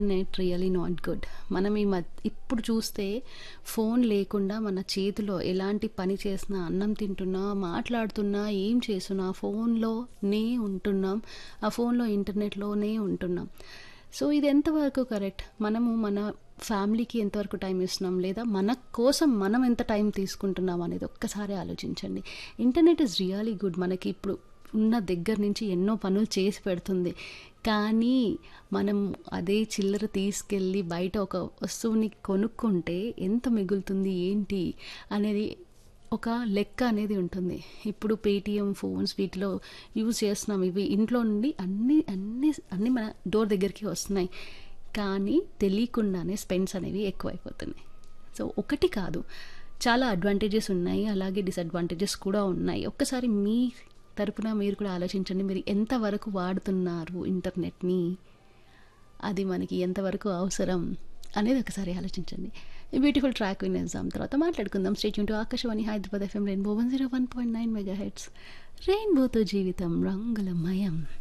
net really not good మనం ఈ మధ్య ఇప్పుడు చూస్తే ఫోన్ లేకుండా మన చేతిలో ఎలాంటి పని చేసినా అన్నం తింటున్నా మాట్లాడుతున్నా ఏం చేస్తున్నా ఫోన్లోనే ఉంటున్నాం ఆ ఫోన్లో ఇంటర్నెట్లోనే ఉంటున్నాం సో ఇది ఎంతవరకు కరెక్ట్ మనము మన ఫ్యామిలీకి ఎంతవరకు టైం ఇస్తున్నాం లేదా మన కోసం మనం ఎంత టైం తీసుకుంటున్నాం అనేది ఒక్కసారి ఆలోచించండి ఇంటర్నెట్ ఇస్ రియలీ గుడ్ మనకి ఇప్పుడు ఉన్న దగ్గర నుంచి ఎన్నో పనులు చేసి పెడుతుంది కానీ మనం అదే చిల్లర తీసుకెళ్ళి బయట ఒక వస్తువుని కొనుక్కుంటే ఎంత మిగులుతుంది ఏంటి అనేది ఒక లెక్క అనేది ఉంటుంది ఇప్పుడు పేటిఎం ఫోన్స్ వీటిలో యూజ్ చేస్తున్నాం ఇవి ఇంట్లో నుండి అన్ని అన్ని అన్ని మన డోర్ దగ్గరికి వస్తున్నాయి కానీ తెలియకుండానే స్పెండ్స్ అనేవి ఎక్కువైపోతున్నాయి సో ఒకటి కాదు చాలా అడ్వాంటేజెస్ ఉన్నాయి అలాగే డిసడ్వాంటేజెస్ కూడా ఉన్నాయి ఒక్కసారి మీ తరపున మీరు కూడా ఆలోచించండి మీరు ఎంతవరకు వాడుతున్నారు ఇంటర్నెట్ని అది మనకి ఎంతవరకు అవసరం అనేది ఒకసారి ఆలోచించండి ఈ బ్యూటిఫుల్ ట్రాక్ వినేద్దాం తర్వాత మాట్లాడుకుందాం stay tuned to Akashvani Hyderabad FM rainbow one zero one point nine mega hertz రెయిన్బోతో జీవితం రంగులమయం